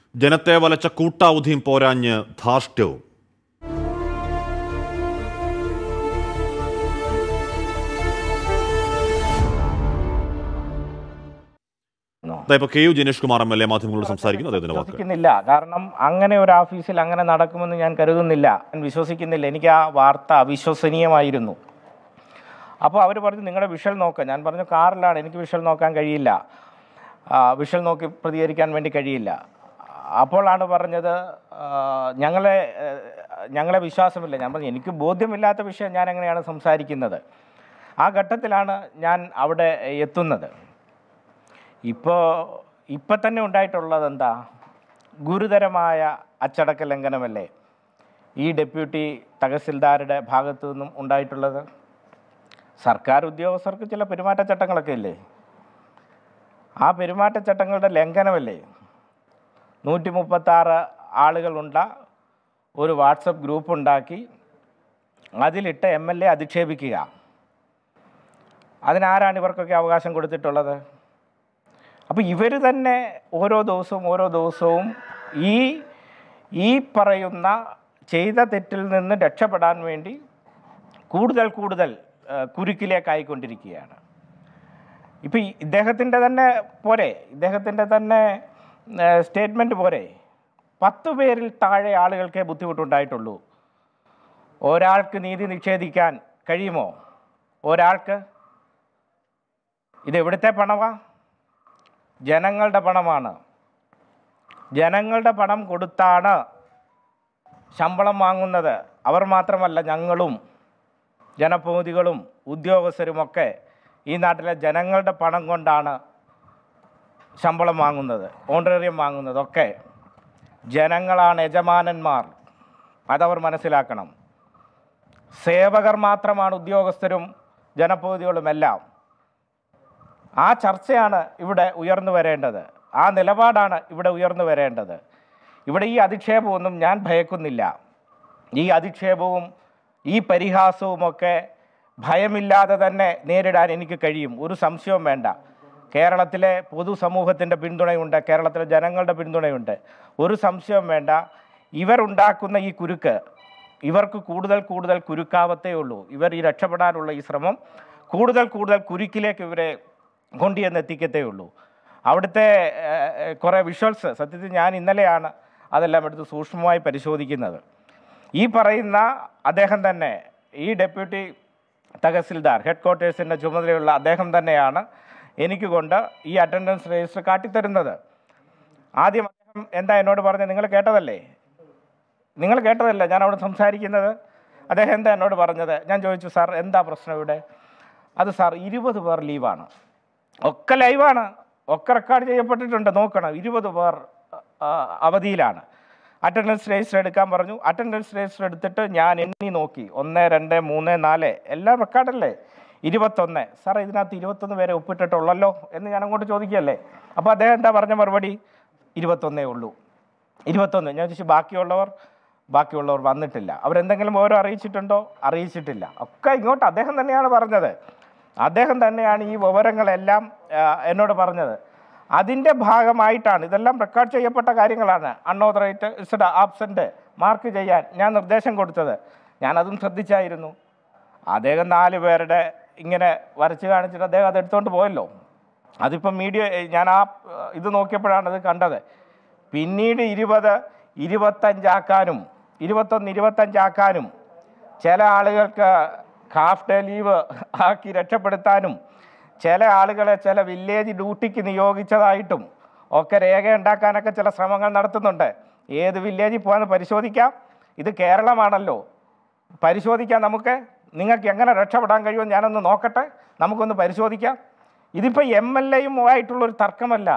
ജനത്തെ വലച്ച കൂട്ടാവുധിയും പോരാഞ്ഞ് ധാർഷ്ട്യവും ദാ ഇപ്പൊ K U Jinesh Kumar M L A മാധ്യമങ്ങളോട് സംസാരിക്കുന്നു അദ്ദേഹത്തിന്റെ വാക്കുകൾ വിശ്വസിക്കുന്നില്ല കാരണം അങ്ങനെ ഒരു ഓഫീസിൽ അങ്ങനെ നടക്കുമെന്ന് ഞാൻ കരുതുന്നില്ല ഞാൻ വിശ്വസിക്കുന്നില്ല എനിക്ക് ആ വാർത്ത അവിശ്വസനീയമായിരുന്നു അപ്പോൾ അവർ പറഞ്ഞു നിങ്ങളുടെ വിഷൽ നോക്കാം ഞാൻ പറഞ്ഞു കാറിലാണ് എനിക്ക് വിഷൽ നോക്കാൻ കഴിയില്ല ആ, വിഷൽ നോക്കി പ്രതികരിക്കാൻ വേണ്ടി കഴിയില്ല അപ്പോഴാണ് പറഞ്ഞത് ആ, ഞങ്ങളെ ഏ, ഞങ്ങളെ വിശ്വാസമില്ല ഞാൻ പറഞ്ഞു എനിക്ക് ബോധ്യമില്ലാത്ത വിഷയം ഞാൻ എങ്ങനെയാണ് സംസാരിക്കുന്നത് ആ ഘട്ടത്തിലാണ് ഞാൻ അവിടെ എത്തുന്നത് ഇപ്പോൾ ഇപ്പം തന്നെ ഉണ്ടായിട്ടുള്ളത് എന്താ ഗുരുതരമായ അച്ചടക്ക ലംഘനമല്ലേ ഈ ഡെപ്യൂട്ടി തഹസിൽദാരുടെ ഭാഗത്തു നിന്നും ഉണ്ടായിട്ടുള്ളത് സർക്കാർ ഉദ്യോഗസ്ഥർക്ക് ചില പെരുമാറ്റച്ചട്ടങ്ങളൊക്കെ ഇല്ലേ ആ പെരുമാറ്റച്ചട്ടങ്ങളുടെ ലംഘനമല്ലേ നൂറ്റി മുപ്പത്താറ് ആളുകളുണ്ട ഒരു വാട്സപ്പ് ഗ്രൂപ്പ് ഉണ്ടാക്കി അതിലിട്ട് എം എൽ എ അധിക്ഷേപിക്കുക അതിനാരാണ് ഇവർക്കൊക്കെ അവകാശം കൊടുത്തിട്ടുള്ളത് അപ്പോൾ ഇവർ തന്നെ ഓരോ ദിവസവും ഓരോ ദിവസവും ഈ ഈ പറയുന്ന ചെയ്ത തെറ്റിൽ നിന്ന് രക്ഷപ്പെടാൻ വേണ്ടി കൂടുതൽ കൂടുതൽ ആ, കുരുക്കിലേക്കായിക്കൊണ്ടിരിക്കുകയാണ് ഇപ്പം ഇദ്ദേഹത്തിൻ്റെ തന്നെ പോരെ ഇദ്ദേഹത്തിൻ്റെ തന്നെ സ്റ്റേറ്റ്മെൻറ്റ് പോരെ പത്ത് പേരിൽ താഴെ ആളുകൾക്കേ ബുദ്ധിമുട്ടുണ്ടായിട്ടുള്ളൂ ഒരാൾക്ക് നീതി നിഷേധിക്കാൻ കഴിയുമോ ഒരാൾക്ക് ഇത് എവിടുത്തെ പണമാ ജനങ്ങളുടെ പണമാണ് ജനങ്ങളുടെ പണം കൊടുത്താണ് ശമ്പളം വാങ്ങുന്നത് അവർ മാത്രമല്ല ഞങ്ങളും ജനപ്രതിനിധികളും ഉദ്യോഗസ്ഥരുമൊക്കെ ഈ നാട്ടിലെ ജനങ്ങളുടെ പണം കൊണ്ടാണ് ശമ്പളം വാങ്ങുന്നത് ഓണറേറിയം വാങ്ങുന്നതൊക്കെ ജനങ്ങളാണ് യജമാനന്മാർ അതവർ മനസ്സിലാക്കണം സേവകർ മാത്രമാണ് ഉദ്യോഗസ്ഥരും ജനപ്രതിനിധികളുമെല്ലാം ആ ചർച്ചയാണ് ഇവിടെ ഉയർന്നു വരേണ്ടത് ആ നിലപാടാണ് ഇവിടെ ഉയർന്നു വരേണ്ടത് ഇവിടെ ഈ അധിക്ഷേപമൊന്നും ഞാൻ ഭയക്കുന്നില്ല ഈ അധിക്ഷേപവും ഈ പരിഹാസവുമൊക്കെ ഭയമില്ലാതെ തന്നെ നേരിടാൻ എനിക്ക് കഴിയും ഒരു സംശയവും വേണ്ട കേരളത്തിലെ പൊതുസമൂഹത്തിൻ്റെ പിന്തുണയുണ്ട് കേരളത്തിലെ ജനങ്ങളുടെ പിന്തുണയുണ്ട് ഒരു സംശയവും വേണ്ട ഇവരുണ്ടാക്കുന്ന ഈ കുരുക്ക് ഇവർക്ക് കൂടുതൽ കൂടുതൽ കുരുക്കാവത്തേ ഉള്ളൂ ഇവർ ഈ രക്ഷപ്പെടാനുള്ള ഈ ശ്രമം കൂടുതൽ കൂടുതൽ കുരുക്കിലേക്ക് ഇവരെ കൊണ്ടുചെന്ന് എത്തിക്കത്തേ ഉള്ളൂ അവിടുത്തെ ഏഹ്, കുറേ വിഷ്വൽസ് സത്യത്തിൽ ഞാൻ ഇന്നലെയാണ് അതെല്ലാം എടുത്ത് സൂക്ഷ്മമായി പരിശോധിക്കുന്നത് ഈ പറയുന്ന അദ്ദേഹം തന്നെ ഈ ഡെപ്യൂട്ടി തഹസിൽദാർ ഹെഡ് ക്വാർട്ടേഴ്സിൻ്റെ ചുമതലയുള്ള അദ്ദേഹം തന്നെയാണ് എനിക്ക് കൊണ്ട് ഈ അറ്റൻഡൻസ് രജിസ്റ്റർ കാട്ടിത്തരുന്നത് ആദ്യം അദ്ദേഹം എന്താ എന്നോട് പറഞ്ഞത് നിങ്ങൾ കേട്ടതല്ലേ നിങ്ങൾ കേട്ടതല്ല ഞാൻ അവിടെ സംസാരിക്കുന്നത് അദ്ദേഹം എന്താ എന്നോട് പറഞ്ഞത് ഞാൻ ചോദിച്ചു സാർ എന്താ പ്രശ്നം ഇവിടെ അത് സാർ ഇരുപത് പേർ ലീവാണ് ഒക്കെ ലൈവാണ് ഒക്കെ റെക്കോർഡ് ചെയ്യപ്പെട്ടിട്ടുണ്ട് നോക്കണം ഇരുപത് പേർ ആ, അവധിയിലാണ് അറ്റൻഡൻസ് രജിസ്റ്റർ എടുക്കാൻ പറഞ്ഞു അറ്റൻഡൻസ് രജിസ്റ്റർ എടുത്തിട്ട് ഞാൻ എണ്ണി നോക്കി ഒന്ന് രണ്ട് മൂന്ന് നാല് എല്ലാം റെക്കോർഡല്ലേ ഇരുപത്തൊന്ന് സാർ ഇതിനകത്ത് ഇരുപത്തൊന്ന് പേരെ ഒപ്പിട്ടിട്ടുള്ളല്ലോ എന്ന് ഞാൻ അങ്ങോട്ട് ചോദിക്കുകയല്ലേ അപ്പോൾ അദ്ദേഹം എന്താ പറഞ്ഞ മറുപടി ഇരുപത്തൊന്നേ ഉള്ളൂ ഇരുപത്തൊന്ന് ഞാൻ ചോദിച്ചു ബാക്കിയുള്ളവർ ബാക്കിയുള്ളവർ വന്നിട്ടില്ല അവരെന്തെങ്കിലും ഓരോ അറിയിച്ചിട്ടുണ്ടോ അറിയിച്ചിട്ടില്ല ഒക്കെ ഇങ്ങോട്ട് അദ്ദേഹം തന്നെയാണ് പറഞ്ഞത് അദ്ദേഹം തന്നെയാണ് ഈ വിവരങ്ങളെല്ലാം ആ, എന്നോട് പറഞ്ഞത് അതിൻ്റെ ഭാഗമായിട്ടാണ് ഇതെല്ലാം റെക്കോർഡ് ചെയ്യപ്പെട്ട കാര്യങ്ങളാണ് അൺഓതറൈസ്ഡ് ആബ്സെൻ്റ് മാർക്ക് ചെയ്യാൻ ഞാൻ നിർദ്ദേശം കൊടുത്തത് ഞാനതും ശ്രദ്ധിച്ചായിരുന്നു അദ്ദേഹം നാല് പേരുടെ ഇങ്ങനെ വരച്ച് കാണിച്ചിട്ട് അദ്ദേഹം അത് എടുത്തുകൊണ്ട് പോയല്ലോ അതിപ്പം മീഡിയ ഞാൻ ആ ഏഹ്, ഇത് നോക്കിയപ്പോഴാണ് അത് കണ്ടത് പിന്നീട് ഇരുപത് ഇരുപത്തഞ്ചാക്കാനും ഇരുപത്തൊന്ന് ഇരുപത്തഞ്ചാക്കാനും ചില ആളുകൾക്ക് ഹാഫ് ഡേ ലീവ് ആക്കി രക്ഷപ്പെടുത്താനും ചില ആളുകളെ ചില വില്ലേജ് ഡ്യൂട്ടിക്ക് നിയോഗിച്ചതായിട്ടും ഒക്കെ രേഖ ഉണ്ടാക്കാനൊക്കെ ചില ശ്രമങ്ങൾ നടത്തുന്നുണ്ട് ഏത് വില്ലേജിൽ പോകാൻ പരിശോധിക്കാം ഇത് കേരളമാണല്ലോ പരിശോധിക്കാം നമുക്ക് നിങ്ങൾക്ക് എങ്ങനെ രക്ഷപ്പെടാൻ കഴിയുമെന്ന് ഞാനൊന്ന് നോക്കട്ടെ നമുക്കൊന്ന് പരിശോധിക്കാം ഇതിപ്പോൾ എം എൽ എയുമായിട്ടുള്ളൊരു തർക്കമല്ല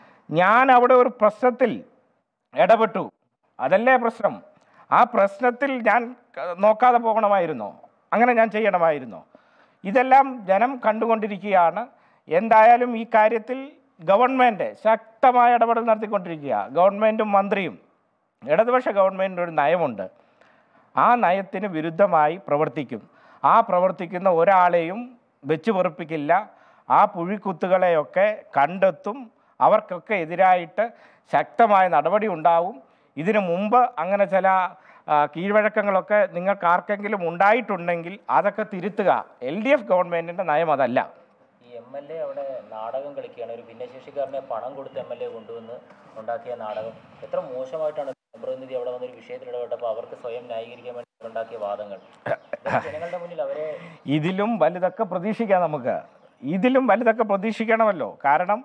ഞാൻ അവിടെ ഒരു പ്രശ്നത്തിൽ ഇടപെട്ടു അതല്ലേ പ്രശ്നം ആ പ്രശ്നത്തിൽ ഞാൻ ക- നോക്കാതെ പോകണമായിരുന്നോ അങ്ങനെ ഞാൻ ചെയ്യണമായിരുന്നോ ഇതെല്ലാം ജനം കണ്ടുകൊണ്ടിരിക്കുകയാണ് എന്തായാലും ഈ കാര്യത്തിൽ ഗവൺമെൻറ് ശക്തമായ ഇടപെടൽ നടത്തിക്കൊണ്ടിരിക്കുക ഗവൺമെൻറ്റും മന്ത്രിയും ഇടതുപക്ഷ ഗവൺമെൻറ്റിന് ഒരു നയമുണ്ട് ആ നയത്തിന് വിരുദ്ധമായി പ്രവർത്തിക്കും ആ പ്രവർത്തിക്കുന്ന ഒരാളെയും വെച്ച് വെറുപ്പിക്കില്ല ആ പുഴിക്കുത്തുകളെയൊക്കെ കണ്ടെത്തും അവർക്കൊക്കെ എതിരായിട്ട് ശക്തമായ നടപടി ഉണ്ടാവും ഇതിനു മുമ്പ് അങ്ങനെ ചില ആ, കീഴ്വഴക്കങ്ങളൊക്കെ നിങ്ങൾക്ക് ആർക്കെങ്കിലും ഉണ്ടായിട്ടുണ്ടെങ്കിൽ അതൊക്കെ തിരുത്തുക എൽ ഡി എഫ് ഗവൺമെൻറ്റിൻ്റെ നയം അതല്ല ഈ എം എൽ എ അവിടെ നാടകം കളിക്കുകയാണ് ഒരു ഭിന്നശേഷിക്കാരനെ പണം കൊടുത്ത് എം എൽ എ കൊണ്ടുവന്ന് ഉണ്ടാക്കിയ നാടകം എത്ര മോശമായിട്ടാണ് പ്രതിനിധി അവിടെ വന്നൊരു വിഷയത്തിൽ ഇടപെട്ടപ്പോൾ അവർക്ക് സ്വയം ന്യായീകരിക്കാൻ വേണ്ടി ഉണ്ടാക്കിയ വാദങ്ങൾ ഇതൊക്കെ ജനങ്ങളുടെ മുന്നിൽ അവരെ ഇതിലും വലുതൊക്കെ പ്രതീക്ഷിക്കാം നമുക്ക് ഇതിലും വലുതൊക്കെ പ്രതീക്ഷിക്കണമല്ലോ കാരണം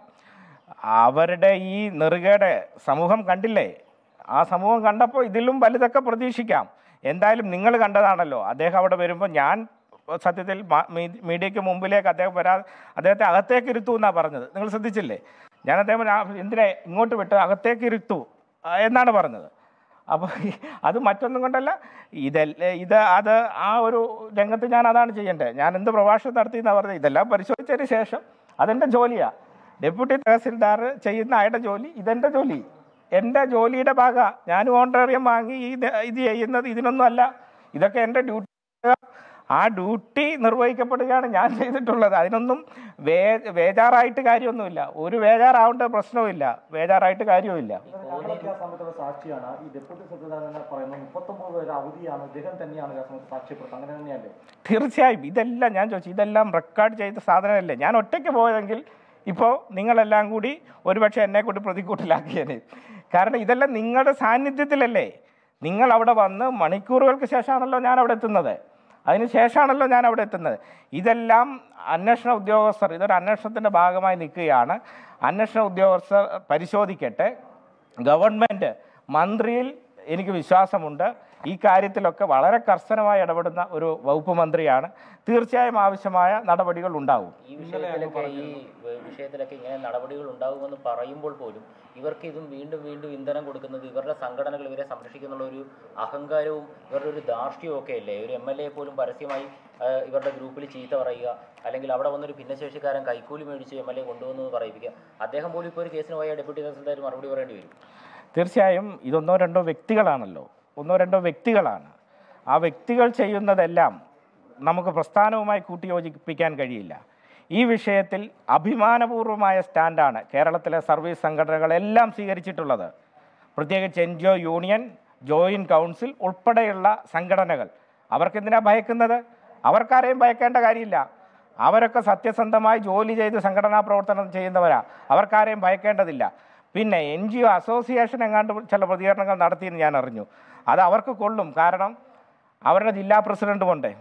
അവരുടെ ഈ നെറുകയുടെ സമൂഹം കണ്ടില്ലേ ആ സമൂഹം കണ്ടപ്പോൾ ഇതിലും വലുതൊക്കെ പ്രതീക്ഷിക്കാം എന്തായാലും നിങ്ങൾ കണ്ടതാണല്ലോ അദ്ദേഹം അവിടെ വരുമ്പോൾ ഞാൻ സത്യത്തിൽ മ- മീ- മീഡിയയ്ക്ക് മുമ്പിലേക്ക് അദ്ദേഹം വരാ അദ്ദേഹത്തെ അകത്തേക്ക് ഇരുത്തു എന്നാണ് പറഞ്ഞത് നിങ്ങൾ ശ്രദ്ധിച്ചില്ലേ ഞാൻ അദ്ദേഹം ആ- എന്തിനാ ഇങ്ങോട്ട് വിട്ട് അകത്തേക്ക് ഇരുത്തു ആ, എന്നാണ് പറഞ്ഞത് അപ്പോൾ അത് മറ്റൊന്നും കൊണ്ടല്ല ഇതല്ല ഇത് അത് ആ ഒരു രംഗത്ത് ഞാൻ അതാണ് ചെയ്യേണ്ടത് ഞാൻ എന്ത് പ്രഭാഷണം നടത്തി എന്നാണ് പറഞ്ഞത് ഇതെല്ലാം പരിശോധിച്ചതിന് ശേഷം അതെൻ്റെ ജോലിയാണ് ഡെപ്യൂട്ടി തഹസിൽദാർ ചെയ്യുന്ന അയാളുടെ ജോലി ഇതെൻ്റെ ജോലി എൻ്റെ ജോലിയുടെ ഭാഗ ഞാൻ ഓണറേറിയം വാങ്ങി ഈ ഇത് ഇത് ചെയ്യുന്നത് ഇതിനൊന്നും അല്ല ഇതൊക്കെ എൻ്റെ ഡ്യൂട്ടി ആ ഡ്യൂട്ടി നിർവഹിക്കപ്പെടുകയാണ് ഞാൻ ചെയ്തിട്ടുള്ളത് അതിനൊന്നും വേ വേജാറായിട്ട് കാര്യമൊന്നുമില്ല ഒരു വേജാറാവേണ്ട പ്രശ്നവുമില്ല വേജാറായിട്ട് കാര്യവുമില്ല ഞങ്ങളൊക്കെ ആ സമയത്തുള്ള സാക്ഷിയാണ് ഈ ഡെപ്യൂട്ടി സെക്രട്ടറി തന്നെ പറയുന്നത് മുപ്പത്തൊമ്പത് പേര് അവധിയാണ് ഇദ്ദേഹം തന്നെയാണ് ആ സമയത്ത് സാക്ഷ്യപ്പെടുത്തുന്നത് അങ്ങനെ തന്നെയല്ലേ തീർച്ചയായും ഇതെല്ലാം ഞാൻ ചോദിച്ചു ഇതെല്ലാം റെക്കോർഡ് ചെയ്ത സാധനമല്ലേ ഞാൻ ഒറ്റയ്ക്ക് പോയതെങ്കിൽ ഇപ്പോൾ നിങ്ങളെല്ലാം കൂടി ഒരുപക്ഷെ എന്നെ കൂടി പ്രതിക്കൂട്ടിലാക്കിയേനെ കാരണം ഇതെല്ലാം നിങ്ങളുടെ സാന്നിധ്യത്തിലല്ലേ നിങ്ങൾ അവിടെ വന്ന് മണിക്കൂറുകൾക്ക് ശേഷമാണല്ലോ ഞാൻ അവിടെ എത്തുന്നത് അതിന് ശേഷമാണല്ലോ ഞാൻ അവിടെ എത്തുന്നത് ഇതെല്ലാം അന്വേഷണ ഉദ്യോഗസ്ഥർ ഇതൊരു അന്വേഷണത്തിൻ്റെ ഭാഗമായി നിൽക്കുകയാണ് അന്വേഷണ ഉദ്യോഗസ്ഥർ പരിശോധിക്കട്ടെ ഗവൺമെൻറ് മന്ത്രിയിൽ എനിക്ക് വിശ്വാസമുണ്ട് ഈ കാര്യത്തിലൊക്കെ വളരെ കർശനമായി ഇടപെടുന്ന ഒരു വകുപ്പ് മന്ത്രിയാണ് തീർച്ചയായും ആവശ്യമായ നടപടികൾ ഉണ്ടാവും ഈ വിഷയത്തിലൊക്കെ ഈ വ- വിഷയത്തിലൊക്കെ ഇങ്ങനെ നടപടികൾ ഉണ്ടാകുമെന്ന് പറയുമ്പോൾ പോലും ഇവർക്ക് ഇതും വീണ്ടും വീണ്ടും ഇന്ധനം കൊടുക്കുന്നത് ഇവരുടെ സംഘടനകൾ ഇവരെ സംരക്ഷിക്കുന്നുള്ള ഒരു അഹങ്കാരവും ഇവരുടെ ഒരു ധാർഷ്ട്യവും ഒക്കെ അല്ലേ ഒരു എം എൽ എ പോലും പരസ്യമായി ആ, ഇവരുടെ ഗ്രൂപ്പിൽ ചീത്ത പറയുക അല്ലെങ്കിൽ അവിടെ വന്നൊരു ഭിന്നശേഷിക്കാരൻ കൈക്കൂലി മേടിച്ച് എം എൽ എ കൊണ്ടുവന്നു എന്ന് പറയിപ്പിക്കുക അദ്ദേഹം പോലും ഇപ്പോൾ ഒരു കേസിന് പോയ ഡെപ്യൂട്ടി തഹസിൽദാർ മറുപടി പറയേണ്ടി വരും തീർച്ചയായും ഇതൊന്നോ രണ്ടോ വ്യക്തികളാണല്ലോ ഒന്നോ രണ്ടോ വ്യക്തികളാണ് ആ വ്യക്തികൾ ചെയ്യുന്നതെല്ലാം നമുക്ക് പ്രസ്ഥാനവുമായി കൂട്ടിയോജിപ്പിക്കാൻ കഴിയില്ല ഈ വിഷയത്തിൽ അഭിമാനപൂർവമായ സ്റ്റാൻഡാണ് കേരളത്തിലെ സർവീസ് സംഘടനകളെല്ലാം സ്വീകരിച്ചിട്ടുള്ളത് പ്രത്യേകിച്ച് N G O union joint council ഉൾപ്പെടെയുള്ള സംഘടനകൾ അവർക്കെന്തിനാ ഭയക്കുന്നത് അവർക്കാരെയും ഭയക്കേണ്ട കാര്യമില്ല അവരൊക്കെ സത്യസന്ധമായി ജോലി ചെയ്ത് സംഘടനാ പ്രവർത്തനം ചെയ്യുന്നവരാ അവർക്കാരെയും ഭയക്കേണ്ടതില്ല പിന്നെ എൻ ജി ഒ അസോസിയേഷൻ എങ്ങാണ്ട് ചില പ്രതികരണങ്ങൾ നടത്തിയെന്ന് ഞാൻ അറിഞ്ഞു അത് അവർക്ക് കൊള്ളും കാരണം അവരുടെ ജില്ലാ പ്രസിഡൻറ്റുമുണ്ട്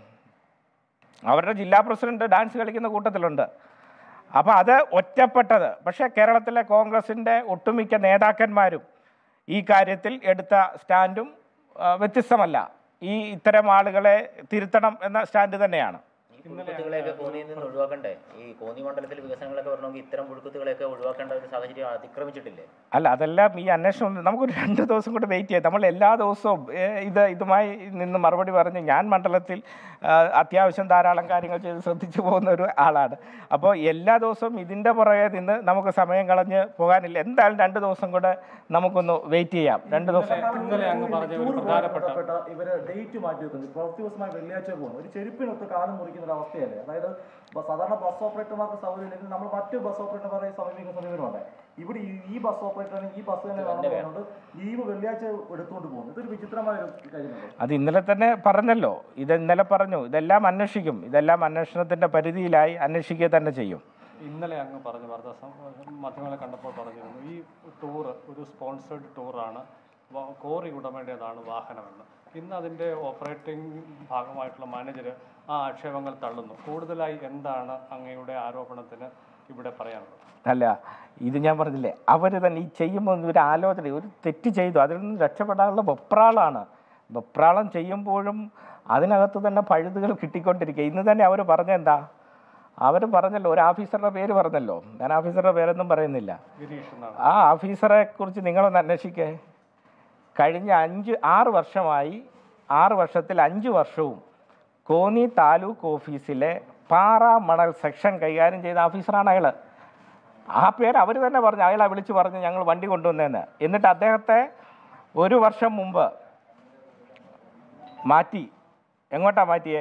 അവരുടെ ജില്ലാ പ്രസിഡന്റ് ഡാൻസ് കളിക്കുന്ന കൂട്ടത്തിലുണ്ട് അപ്പോൾ അത് ഒറ്റപ്പെട്ടത് പക്ഷേ കേരളത്തിലെ കോൺഗ്രസിൻ്റെ ഒട്ടുമിക്ക നേതാക്കന്മാരും ഈ കാര്യത്തിൽ എടുത്ത സ്റ്റാൻഡും ആ, വ്യത്യസ്തമല്ല ഈ ഇത്തരം ആളുകളെ തിരുത്തണം എന്ന സ്റ്റാൻഡ് തന്നെയാണ് ഈ പുഴുക്കുത്തുകളെയൊക്കെ കോന്നിയിൽ നിന്ന് ഒഴിവാക്കണ്ടേ ഈ കോന്നി മണ്ഡലത്തിൽ വികസനങ്ങളൊക്കെ വരണമെങ്കിൽ ഇത്തരം പുഴുക്കുത്തുകളെയൊക്കെ ഒഴിവാക്കേണ്ട ഒരു സാഹചര്യം അതിക്രമിച്ചിട്ടില്ലേ അല്ല അതെല്ലാം ഈ അന്വേഷണം നമുക്കൊരു രണ്ട് ദിവസം കൂടി വെയിറ്റ് ചെയ്യാം നമ്മൾ എല്ലാ ദിവസവും ഏ, ഇത് ഇതുമായി നിന്ന് മറുപടി പറഞ്ഞ് ഞാൻ മണ്ഡലത്തിൽ ആ, അത്യാവശ്യം ധാരാളം കാര്യങ്ങൾ ചെയ്ത് ശ്രദ്ധിച്ചു പോകുന്ന ഒരു ആളാണ് അപ്പോൾ എല്ലാ ദിവസവും ഇതിൻ്റെ പുറകെ നിന്ന് നമുക്ക് സമയം കളഞ്ഞ് പോകാനില്ല എന്തായാലും രണ്ട് ദിവസം കൂടെ നമുക്കൊന്ന് വെയിറ്റ് ചെയ്യാം രണ്ട് ദിവസം ഇന്നലെ അങ്ങ് പറഞ്ഞ ഒരു ടൂർ പ്രധാനപ്പെട്ട ബന്ധപ്പെട്ട ഇവര് ഡേറ്റ് മാറ്റി വെക്കുന്നു പ്രവൃത്തി ദിവസമായി വെള്ളിയാഴ്ച പോകുന്നു ഒരു ചെരുപ്പിനൊത്ത് കാലം മുറിക്കുന്ന ഒരു അവസ്ഥയല്ലേ അതായത് ബ- സാധാരണ ബസ് ഓപ്പറേറ്റർമാർക്ക് സൗകര്യം ഇല്ലെങ്കിൽ നമ്മൾ മറ്റു ബസ് ഓപ്പറേറ്റർമാരെ സമീപിക്കുന്ന സമീപനമുണ്ട് ഇവിടെ ഈ- ഈ ബസ് ഓപ്പറേറ്ററിന് ഈ ബസ് തന്നെ വേണം പറഞ്ഞുകൊണ്ട് ലീവ് വെള്ളിയാഴ്ച എടുത്തുകൊണ്ട് പോകുന്നു ഇതൊരു വിചിത്രമായ ഒരു കാര്യമല്ലേ അത് ഇന്നലെ തന്നെ പറഞ്ഞല്ലോ ഇത് ഇന്നലെ പറഞ്ഞു ഇതെല്ലാം അന്വേഷിക്കും ഇതെല്ലാം അന്വേഷണത്തിൻ്റെ പരിധിയിലായി അന്വേഷിക്കുക തന്നെ ചെയ്യും ഇന്നലെ അങ്ങ് പറഞ്ഞു വാർത്താ സം- മാധ്യമങ്ങളെ കണ്ടപ്പോൾ പറഞ്ഞിരുന്നു ഈ ടൂർ ഒരു സ്പോൺസേഡ് ടൂറാണ് വ- കോറി ഉടമയുടേതാണ് വാഹനമെന്ന് ഇന്ന് അതിൻ്റെ ഓപ്പറേറ്റിംഗ് ഭാഗമായിട്ടുള്ള മാനേജർ ആ ആക്ഷേപങ്ങൾ തള്ളുന്നു കൂടുതലായി എന്താണ് അങ്ങയുടെ ആരോപണത്തിന് ഇവിടെ പറയാനുള്ളത് അല്ല ഇത് ഞാൻ പറഞ്ഞില്ലേ അവർ തന്നെ ഈ ചെയ്യുമ്പോൾ ഒരു ആലോചന ഒരു തെറ്റ് ചെയ്തു അതിൽ നിന്ന് രക്ഷപ്പെടാനുള്ള വെപ്രാളാണ് വെപ്രാളം ചെയ്യുമ്പോഴും അതിനകത്ത് തന്നെ പഴുതുകൾ കിട്ടിക്കൊണ്ടിരിക്കുക ഇന്ന് തന്നെ അവർ പറഞ്ഞെന്താ അവർ പറഞ്ഞല്ലോ ഒരു ഓഫീസറുടെ പേര് പറഞ്ഞല്ലോ ഞാൻ ഓഫീസറുടെ പേരൊന്നും പറയുന്നില്ല ഗിരീഷ് എന്നാണ് ആ ഓഫീസറെ കുറിച്ച് നിങ്ങളൊന്ന് അന്വേഷിക്കേ കഴിഞ്ഞ അഞ്ച് ആറ് വർഷമായി ആറ് വർഷത്തിൽ അഞ്ച് വർഷവും കോന്നി താലൂക്ക് ഓഫീസിലെ പാറ മണൽ സെക്ഷൻ കൈകാര്യം ചെയ്ത ഓഫീസറാണ് അയാൾ ആ പേര് അവർ തന്നെ പറഞ്ഞു അയാളെ വിളിച്ച് പറഞ്ഞു ഞങ്ങൾ വണ്ടി കൊണ്ടുവന്നതെന്ന് എന്നിട്ട് അദ്ദേഹത്തെ ഒരു വർഷം മുമ്പ് മാറ്റി എങ്ങോട്ടാ മാറ്റിയേ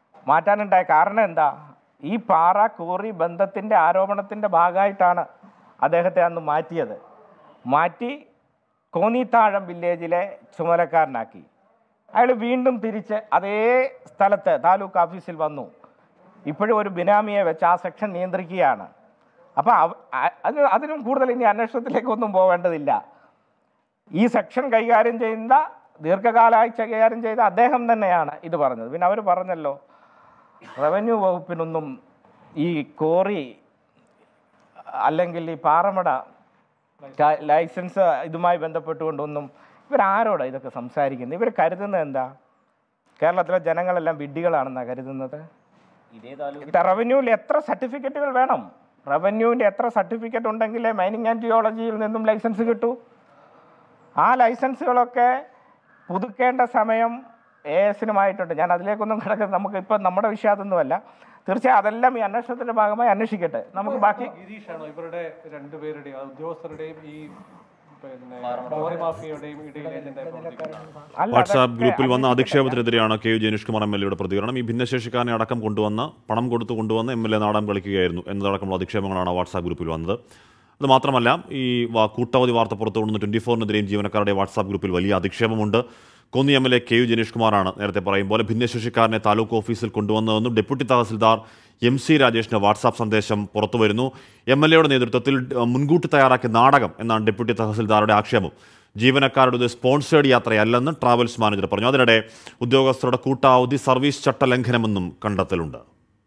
മാറ്റാനുണ്ടായ കാരണം എന്താ ഈ പാറ കോറി ബന്ധത്തിൻ്റെ ആരോപണത്തിൻ്റെ ഭാഗമായിട്ടാണ് അദ്ദേഹത്തെ അന്ന് മാറ്റിയത് മാറ്റി കോന്നിത്താഴം വില്ലേജിലെ ചുമതലക്കാരനാക്കി അയാൾ വീണ്ടും തിരിച്ച് അതേ സ്ഥലത്ത് താലൂക്ക് ഓഫീസിൽ വന്നു ഇപ്പോഴും ഒരു ബിനാമിയെ വെച്ച് ആ സെക്ഷൻ നിയന്ത്രിക്കുകയാണ് അപ്പോൾ അതിന് അതിനും കൂടുതൽ ഇനി അന്വേഷണത്തിലേക്കൊന്നും പോവേണ്ടതില്ല ഈ സെക്ഷൻ കൈകാര്യം ചെയ്യുന്ന ദീർഘകാലമായി കൈകാര്യം ചെയ്ത അദ്ദേഹം തന്നെയാണ് ഇത് പറഞ്ഞത് പിന്നെ അവർ പറഞ്ഞല്ലോ റവന്യൂ വകുപ്പിനൊന്നും ഈ കോറി അല്ലെങ്കിൽ ഈ പാറമട ക- ലൈസൻസ് ഇതുമായി ബന്ധപ്പെട്ടുകൊണ്ടൊന്നും ഇവരാരോടാ ഇതൊക്കെ സംസാരിക്കുന്നത് ഇവർ കരുതുന്നത് എന്താ കേരളത്തിലെ ജനങ്ങളെല്ലാം വിഡ്ഢികളാണെന്നാണ് കരുതുന്നത് ഇതേ താലൂക്ക് ഇത് റവന്യൂവിൽ എത്ര സർട്ടിഫിക്കറ്റുകൾ വേണം റവന്യൂവിൻ്റെ എത്ര സർട്ടിഫിക്കറ്റ് ഉണ്ടെങ്കിലേ മൈനിങ് ആൻഡ് ജിയോളജിയിൽ നിന്നും ലൈസൻസ് കിട്ടൂ ആ ലൈസൻസുകളൊക്കെ പുതുക്കേണ്ട സമയം എ എസിനുമായിട്ടുണ്ട് ഞാൻ അതിലേക്കൊന്നും കിടക്കുന്നത് നമുക്ക് ഇപ്പം നമ്മുടെ വിഷയം അതൊന്നുമല്ല തീർച്ചയായും അതെല്ലാം ഈ അന്വേഷണത്തിൻ്റെ ഭാഗമായി അന്വേഷിക്കട്ടെ നമുക്ക് ബാക്കി ഗിരീഷാണോ ഇവരുടെ രണ്ടുപേരുടെയും ആ ഉദ്യോഗസ്ഥരുടെയും ഈ പിന്നെ ലോറി മാഫിയയുടെയും ഇടയിൽ ഏജന്റായി പ്രവർത്തിക്കുന്നത് അല്ല, വാട്സാപ്പ് അതൊക്കെ ഗ്രൂപ്പിൽ വന്ന അധിക്ഷേപത്തിനെതിരെയാണ് K U Jenish Kumar M L എയുടെ പ്രതികരണം ഈ ഭിന്നശേഷിക്കാരനെ അടക്കം കൊണ്ടുവന്ന് പണം കൊടുത്ത് കൊണ്ടുവന്ന് എം എൽ എ നാടകം കളിക്കുകയായിരുന്നു എന്നതടക്കമുള്ള അധിക്ഷേപങ്ങളാണ് വാട്സാപ്പ് ഗ്രൂപ്പിൽ വന്നത് അത് മാത്രമല്ല ഈ വാ- കൂട്ടവധി വാർത്ത പുറത്തു കൊണ്ടുവന്ന ട്വന്റി ഫോറിനെതിരെയും ജീവനക്കാരുടെ വാട്സാപ്പ് ഗ്രൂപ്പിൽ വലിയ അധിക്ഷേപമുണ്ട് Konni M L A K U Jenish കുമാറാണ് നേരത്തെ പറയും പോലെ ഭിന്നശേഷിക്കാരനെ താലൂക്ക് ഓഫീസിൽ കൊണ്ടുവന്നതെന്നും ഡെപ്യൂട്ടി തഹസിൽദാർ എം സി രാജേഷിന്റെ വാട്സാപ്പ് സന്ദേശം പുറത്തു വരുന്നു എം എൽ എയുടെ നേതൃത്വത്തിൽ അഹ്, മുൻകൂട്ടി തയ്യാറാക്കിയ നാടകം എന്നാണ് ഡെപ്യൂട്ടി തഹസിൽദാറുടെ ആക്ഷേപം ജീവനക്കാരുടെ ഒരു സ്പോൺസേഡ് യാത്രയല്ലെന്ന് ട്രാവൽസ് മാനേജർ പറഞ്ഞു അതിനിടെ ഉദ്യോഗസ്ഥരുടെ കൂട്ടാവധി സർവീസ് ചട്ടലംഘനമെന്നും കണ്ടെത്തലുണ്ട്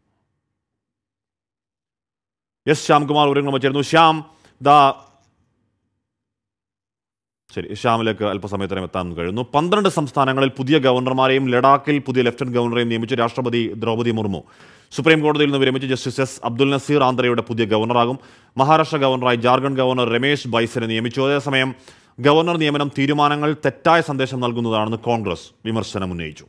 എസ് ശ്യാംകുമാർ വിവരങ്ങൾ വച്ചിരുന്നു ശ്യാം ദാ ശരി ശ്യാമിലേക്ക് അല്പസമയത്തിനും എത്താൻ കഴിയുന്നു പന്ത്രണ്ട് സംസ്ഥാനങ്ങളിൽ പുതിയ ഗവർണർമാരെയും ലഡാക്കിൽ പുതിയ ലഫ്റ്റനന്റ് ഗവർണറെയും നിയമിച്ച് രാഷ്ട്രപതി ദ്രൗപദി മുർമു സുപ്രീം കോടതിയിൽ നിന്ന് വിരമിച്ച് ജസ്റ്റിസ് എസ് അബ്ദുൽ നസീർ ആന്ധ്രയുടെ പുതിയ ഗവർണറാകും മഹാരാഷ്ട്ര ഗവർണറായി ജാർഖണ്ഡ് ഗവർണർ രമേശ് ബൈസിനെ നിയമിച്ചു അതേസമയം ഗവർണർ നിയമനം തീരുമാനങ്ങൾ തെറ്റായ സന്ദേശം നൽകുന്നതാണെന്ന് കോൺഗ്രസ് വിമർശനം ഉന്നയിച്ചു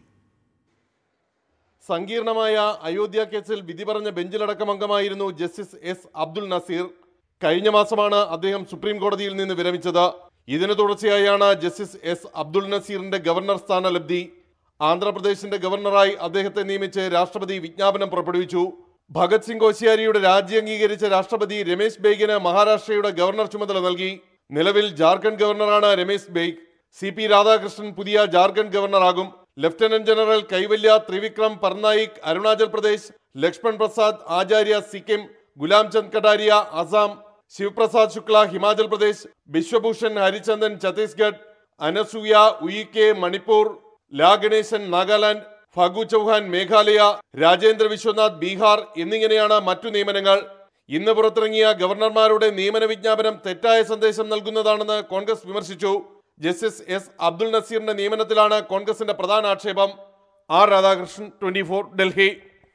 സങ്കീർണമായ അയോധ്യ കേസിൽ വിധി പറഞ്ഞ ബെഞ്ചിലടക്കം അംഗമായിരുന്നു ജസ്റ്റിസ് എസ് അബ്ദുൽ നസീർ കഴിഞ്ഞ മാസമാണ് അദ്ദേഹം സുപ്രീം കോടതിയിൽ നിന്ന് വിരമിച്ചത് ഇതിന് തുടർച്ചയായാണ് ജസ്റ്റിസ് എസ് അബ്ദുൽ നസീറിന്റെ ഗവർണർ സ്ഥാനലബ്ധി ആന്ധ്രാപ്രദേശിന്റെ ഗവർണറായി അദ്ദേഹത്തെ നിയമിച്ച് രാഷ്ട്രപതി വിജ്ഞാപനം പുറപ്പെടുവിച്ചു ഭഗത് സിംഗ് കോശ്യാരിയുടെ രാജി അംഗീകരിച്ച രാഷ്ട്രപതി രമേശ് ബെയ്ഗിന് മഹാരാഷ്ട്രയുടെ ഗവർണർ ചുമതല നൽകി നിലവിൽ ജാർഖണ്ഡ് ഗവർണറാണ് രമേശ് ബെയ്ഗ് സി പി രാധാകൃഷ്ണൻ പുതിയ ജാർഖണ്ഡ് ഗവർണറാകും ലഫ്റ്റനന്റ് ജനറൽ കൈവല്യ ത്രിവിക്രം പർനായിക് അരുണാചൽ പ്രദേശ് ലക്ഷ്മൺ പ്രസാദ് ആചാര്യ സിക്കിം ഗുലാം ചന്ദ് കട്ടാരിയ അസം ശിവപ്രസാദ് ശുക്ല ഹിമാചൽ പ്രദേശ് ബിശ്വഭൂഷൺ ഹരിചന്ദൻ ഛത്തീസ്ഗഡ് അനസൂയ ഉയിക്കെ മണിപ്പൂർ ലാ ഗണേശൻ നാഗാലാൻഡ് ഫഗു ചൗഹാൻ മേഘാലയ രാജേന്ദ്ര വിശ്വനാഥ് ബീഹാർ എന്നിങ്ങനെയാണ് മറ്റു നിയമനങ്ങൾ ഇന്ന് പുറത്തിറങ്ങിയ ഗവർണർമാരുടെ നിയമന വിജ്ഞാപനം തെറ്റായ സന്ദേശം നൽകുന്നതാണെന്ന് കോൺഗ്രസ് വിമർശിച്ചു ജസ്റ്റിസ് എസ് അബ്ദുൽ നസീറിന്റെ നിയമനത്തിലാണ് കോൺഗ്രസിന്റെ പ്രധാന ആക്ഷേപം R Radhakrishnan twenty Delhi